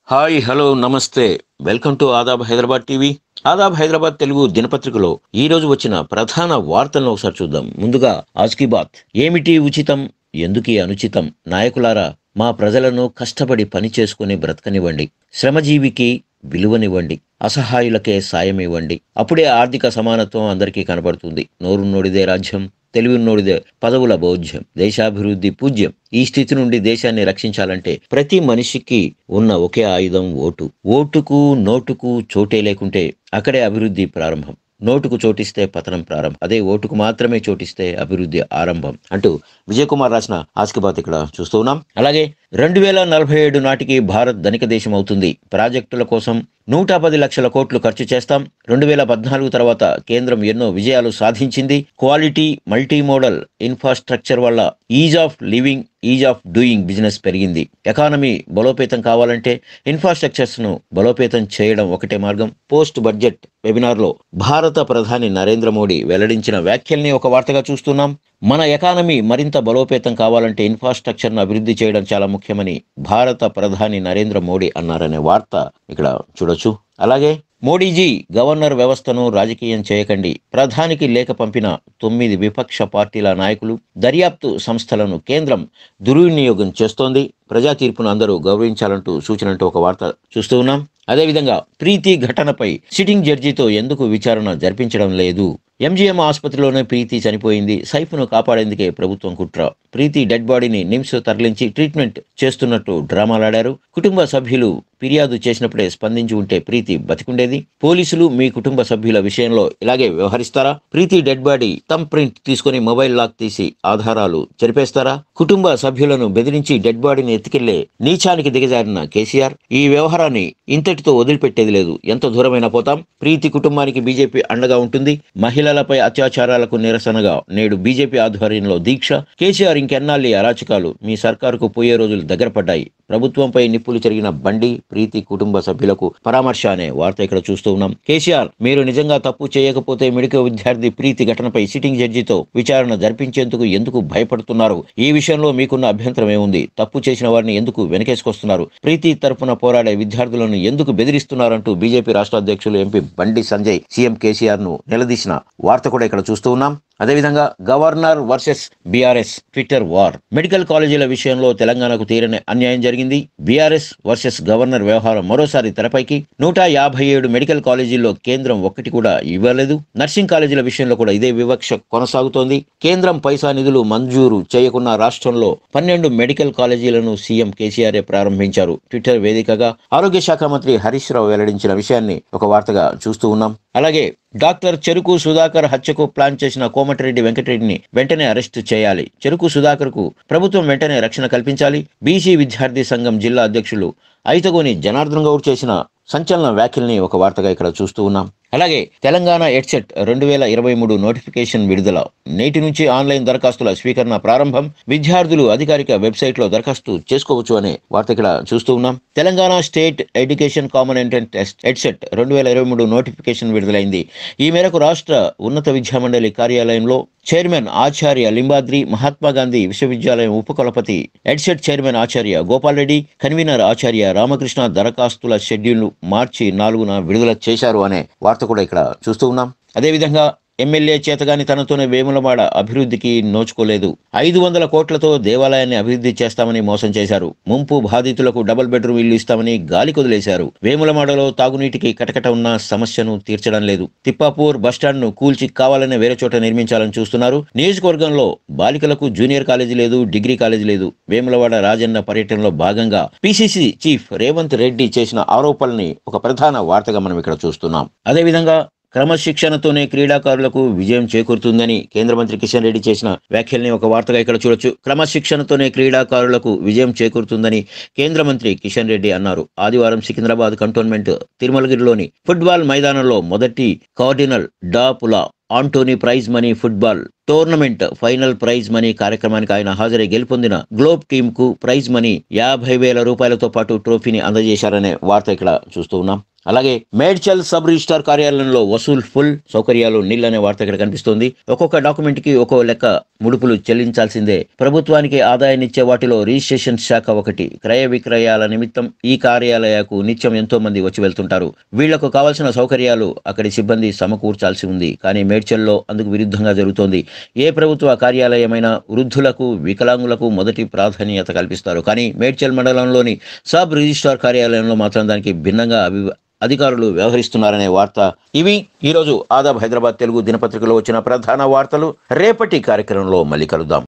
hi hello నమస్తే welcome to Aadab Hyderabad TV Aadab Hyderabad Telugu దినపత్రికలో ఈ రోజు వచ్చిన ప్రధాన వార్తలను ఒకసారి చూద్దాం ముందుగా ఆజ్కి బాత్ ఏమిటి ఉచితం ఎందుకీ అనుచితం నాయకులారా మా ప్రజలను కష్టపడి పని చేసుకుని బ్రతకనివ్వండి శ్రమజీవికి విలువనివ్వండి అసహాయులకే సాయం ఇవ్వండి అప్పుడే ఆర్థిక సమానత్వం అందరికీ కనబడుతుంది నోరున్నోడిదే రాజ్యం తెలివిన్నోడిదే పదవుల బౌధ్యం దేశాభివృద్ధి పూజ్యం ఈ స్థితి నుండి దేశాన్ని రక్షించాలంటే ప్రతి మనిషికి ఉన్న ఒకే ఆయుధం ఓటు ఓటుకు నోటుకు చోటే లేకుంటే అక్కడే అభివృద్ధి ప్రారంభం నోటుకు చోటిస్తే పతనం ప్రారంభం అదే ఓటుకు మాత్రమే చోటిస్తే అభివృద్ధి ఆరంభం అంటూ విజయ్ కుమార్ రాసిన ఆస్కిబాత్ ఇక్కడ చూస్తూ ఉన్నాం అలాగే రెండు వేల నలభై ఏడు నాటికి భారత్ ధనిక దేశం అవుతుంది ప్రాజెక్టుల కోసం నూట పది లక్షల కోట్లు ఖర్చు చేస్తాం రెండు వేల పద్నాలుగు తర్వాత కేంద్రం ఎన్నో విజయాలు సాధించింది క్వాలిటీ మల్టీ మోడల్ ఇన్ఫ్రాస్ట్రక్చర్ వల్ల ease of living ease of doing business పెరిగింది ఎకానమీ బలోపేతం కావాలంటే ఇన్ఫ్రాస్ట్రక్చర్స్ ను బలోపేతం చేయడం ఒకటే మార్గం పోస్ట్ బడ్జెట్ వెబినార్ లో భారత ప్రధాని నరేంద్ర మోడీ వెల్లడించిన వ్యాఖ్యల్ని ఒక వార్తగా చూస్తున్నాం మన ఎకానమీ మరింత బలోపేతం కావాలంటే ఇన్ఫ్రాస్ట్రక్చర్ ను అభివృద్ధి చేయడం చాలా ముఖ్యమని భారత ప్రధాని నరేంద్ర మోడీ అన్నారనే వార్త ఇక్కడ చూడొచ్చు అలాగే మోడీజీ గవర్నర్ వ్యవస్థను రాజకీయం చేయకండి ప్రధానికి లేఖ పంపిన తొమ్మిది విపక్ష పార్టీల నాయకులు దర్యాప్తు సంస్థలను కేంద్రం దుర్వినియోగం చేస్తోంది ప్రజా తీర్పును అందరూ గౌరవించాలంటూ సూచనంటూ ఒక వార్త చూస్తూ ఉన్నాం అదేవిధంగా ప్రీతి ఘటనపై సిట్టింగ్ జడ్జితో ఎందుకు విచారణ జరిపించడం లేదు ఎంజీఎం ఆసుపత్రిలోనే ప్రీతి చనిపోయింది సైఫ్ను కాపాడేందుకే ప్రభుత్వం కుట్ర ప్రీతి డెడ్ బాడీని నిమ్స్ తరలించి ట్రీట్మెంట్ చేస్తున్నట్టు డ్రామాలాడారు కుటుంబ సభ్యులు ఫిర్యాదు చేసినప్పుడే స్పందించి ఉంటే ప్రీతి బతికుండేది పోలీసులు మీ కుటుంబ సభ్యుల విషయంలో ఇలాగే వ్యవహరిస్తారా Preethi dead body thumb print తీసుకుని మొబైల్ లాక్ తీసి ఆధారాలు చెరిపేస్తారా కుటుంబ సభ్యులను బెదిరించి డెడ్ బాడీని ఎత్తుకెళ్లే నీచానికి దిగజారిన కేసీఆర్ ఈ వ్యవహారాన్ని ఇంతటితో వదిలిపెట్టేది లేదు ఎంత దూరమైనా పోతాం ప్రీతి కుటుంబానికి బీజేపీ అండగా ఉంటుంది మహిళలపై అత్యాచారాలకు నిరసనగా నేడు బీజేపీ ఆధ్వర్యంలో దీక్ష కేసీఆర్ ఇంకెన్నాళ్ళి అరాచకాలు మీ సర్కారుకు పోయే రోజులు దగ్గర పడ్డాయి ప్రభుత్వంపై నిప్పులు చెరిగిన బండి ప్రీతి కుటుంబ సభ్యులకు పరామర్శ అనే వార్త ఇక్కడ చూస్తూ ఉన్నాం కేసీఆర్ మీరు నిజంగా తప్పు చేయకపోతే మెడికల్ విద్యార్థి ప్రీతి ఘటనపై సిట్టింగ్ జడ్జితో విచారణ జరిపించేందుకు ఎందుకు భయపడుతున్నారు ఈ విషయంలో మీకున్న అభ్యంతరం ఏముంది తప్పు చేసిన వారిని ఎందుకు వెనకేసుకొస్తున్నారు ప్రీతి తరపున పోరాడే విద్యార్థులను ఎందుకు బెదిరిస్తున్నారంటూ బీజేపీ రాష్ట్ర అధ్యక్షులు ఎంపీ బండి సంజయ్ సీఎం కేసీఆర్ ను నిలదీసిన వార్త కూడా ఇక్కడ చూస్తూ ఉన్నాం అదేవిధంగా governor versus BRS Twitter war medical కాలేజీల విషయంలో తెలంగాణకు తీరని అన్యాయం జరిగింది బీఆర్ఎస్ వర్సెస్ గవర్నర్ వ్యవహారం మరోసారి తెరపైకి నూట యాభై ఏడు మెడికల్ కాలేజీల్లో కేంద్రం ఒక్కటి కూడా ఇవ్వలేదు నర్సింగ్ కాలేజీల విషయంలో కూడా ఇదే వివక్ష కొనసాగుతోంది కేంద్రం పైసా నిధులు మంజూరు చేయకున్న రాష్ట్రంలో పన్నెండు మెడికల్ కాలేజీలను సీఎం కేసీఆర్ ప్రారంభించారు ట్విట్టర్ వేదికగా ఆరోగ్య శాఖ మంత్రి హరీష్ రావు వెల్లడించిన విషయాన్ని ఒక వార్తగా చూస్తూ ఉన్నాం అలాగే డాక్టర్ చెరుకు సుధాకర్ హత్యకు ప్లాన్ చేసిన కోమటిరెడ్డి వెంకటరెడ్డిని వెంటనే అరెస్టు చేయాలి చెరుకు సుధాకర్ కు ప్రభుత్వం వెంటనే రక్షణ కల్పించాలి బీసీ విద్యార్థి సంఘం జిల్లా అధ్యక్షులు ఐతగోని జనార్దన్ గౌడ్ చేసిన సంచలన వ్యాఖ్యల్ని ఒక వార్తగా ఇక్కడ చూస్తూ ఉన్నాం అలాగే తెలంగాణ ఎడ్సెట్ రెండు వేల ఇరవై మూడు నోటిఫికేషన్ విడుదల నేటి నుంచి ఆన్లైన్ దరఖాస్తుల స్వీకరణ ప్రారంభం విద్యార్థులు అధికారిక వెబ్సైట్ లో దరఖాస్తు చేసుకోవచ్చు అనే వార్త ఇక్కడ చూస్తూ ఉన్నాం Telangana state education common entrance test EdCET రెండు వేల ఇరవై మూడు నోటిఫికేషన్ విడుదలైంది ఈ మేరకు రాష్ట్ర ఉన్నత విద్యామండలి కార్యాలయంలో చైర్మన్ ఆచార్య లింబాద్రి మహాత్మా గాంధీ విశ్వవిద్యాలయం ఉపకులపతి ఎడ్సెట్ చైర్మన్ ఆచార్య గోపాల్ రెడ్డి కన్వీనర్ ఆచార్య రామకృష్ణ దరఖాస్తుల షెడ్యూల్ మార్చి నాలుగున విడుదల చేశారు అనే వార్త కూడా ఇక్కడ చూస్తూ ఉన్నాం అదేవిధంగా ఎమ్మెల్యే చేతగాని తనతోనే వేములవాడ అభివృద్ధికి నోచుకోలేదు ఐదు వందల కోట్లతో దేవాలయాన్ని అభివృద్ధి చేస్తామని మోసం చేశారు ముంపు బాధితులకు డబుల్ బెడ్రూమ్ ఇల్లు ఇస్తామని గాలి కొదిలేశారు వేములవాడలో తాగునీటికి కటకట ఉన్న సమస్యను తీర్చడం లేదు తిప్పాపూర్ బస్టాండ్ ను కూల్చి కావాలనే వేరే చోట నిర్మించాలని చూస్తున్నారు నియోజకవర్గంలో బాలికలకు జూనియర్ కాలేజీ లేదు డిగ్రీ కాలేజీ లేదు వేములవాడ రాజన్న పర్యటనలో భాగంగా పిసిసి చీఫ్ రేవంత్ రెడ్డి చేసిన ఆరోపణల్ని ఒక ప్రధాన వార్తగా మనం ఇక్కడ చూస్తున్నాం అదేవిధంగా క్రమశిక్షణతోనే క్రీడాకారులకు విజయం చేకూరుతుందని కేంద్ర మంత్రి కిషన్ రెడ్డి చేసిన వ్యాఖ్యల్ని ఒక వార్తగా ఇక్కడ చూడొచ్చు క్రమశిక్షణతోనే క్రీడాకారులకు విజయం చేకూరుతుందని కేంద్ర మంత్రి కిషన్ రెడ్డి అన్నారు ఆదివారం సికింద్రాబాద్ కంటోన్మెంట్ తిరుమలగిరిలోని ఫుట్బాల్ మైదానంలో మొదటి కార్డినల్ డాపులా Antony prize money football tournament final prize money కార్యక్రమానికి ఆయన హాజరై గెలుపొందిన గ్లోబ్ టీమ్ కు ప్రైజ్ మనీ యాభై వేల రూపాయలతో పాటు ట్రోఫీని అందజేశారనే వార్త ఇక్కడ చూస్తూ ఉన్నాం అలాగే మేడ్చల్ సబ్ రిజిస్టార్ కార్యాలయంలో వసూల్ ఫుల్ సౌకర్యాలు నీల్ అనే వార్త ఇక్కడ కనిపిస్తోంది ఒక్కొక్క డాక్యుమెంట్ కి ఒక్కో లెక్క ముడుపులు చెల్లించాల్సిందే ప్రభుత్వానికి ఆదాయాన్నిచ్చే వాటిలో రిజిస్ట్రేషన్ శాఖ ఒకటి క్రయ విక్రయాల నిమిత్తం ఈ కార్యాలయకు నిత్యం ఎంతో మంది వచ్చి వెళ్తుంటారు వీళ్లకు కావాల్సిన సౌకర్యాలు అక్కడి సిబ్బంది సమకూర్చాల్సి ఉంది కానీ మేడ్చల్లో అందుకు విరుద్ధంగా జరుగుతోంది ఏ ప్రభుత్వ కార్యాలయమైనా వృద్ధులకు వికలాంగులకు మొదటి ప్రాధాన్యత కల్పిస్తారు కానీ మేడ్చల్ మండలంలోని సబ్ రిజిస్ట్రార్ కార్యాలయంలో మాత్రం దానికి భిన్నంగా అభి అధికారులు వ్యవహరిస్తున్నారనే వార్త ఇవి ఈరోజు ఆదాబ్ హైదరాబాద్ తెలుగు దినపత్రికలో వచ్చిన ప్రధాన వార్తలు రేపటి కార్యక్రమంలో మళ్ళీ కలుద్దాం